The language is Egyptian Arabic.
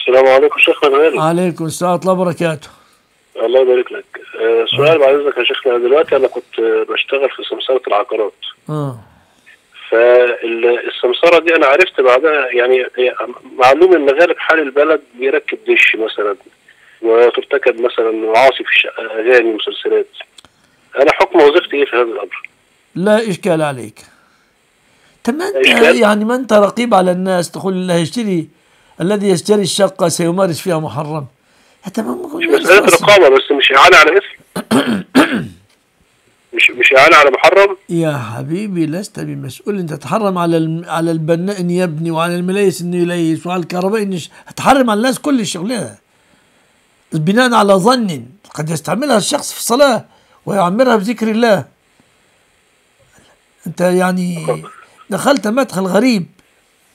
السلام عليكم شيخنا الغالي عليكم السلام ورحمة الله وبركاته الله يبارك لك آه، سؤال بعد اذنك يا شيخنا دلوقتي انا كنت آه، بشتغل في سمسارة العقارات اه فالسمسارة دي انا عرفت بعدها يعني هي معلوم ان غالب حال البلد بيركب دش مثلا وترتكب مثلا معاصي في الشقة اغاني مسلسلات انا حكم وظيفتي ايه في هذا الامر؟ لا إشكال عليك طب ما أنت إشكال؟ يعني ما أنت رقيب على الناس تقول اللي هيشتري الذي يشتري الشقة سيمارس فيها محرم حتى ما مش مسألة رقابة بس مش إعانة على اسم مش مش إعانة على محرم يا حبيبي لست بمسؤول انت تحرم على الم... على البناء ان يبني وعلى المليس انه يليس وعلى الكهرباء انه يش... تحرم على الناس كل الشغلانه بناء على ظن قد يستعملها الشخص في الصلاه ويعمرها بذكر الله انت يعني دخلت مدخل غريب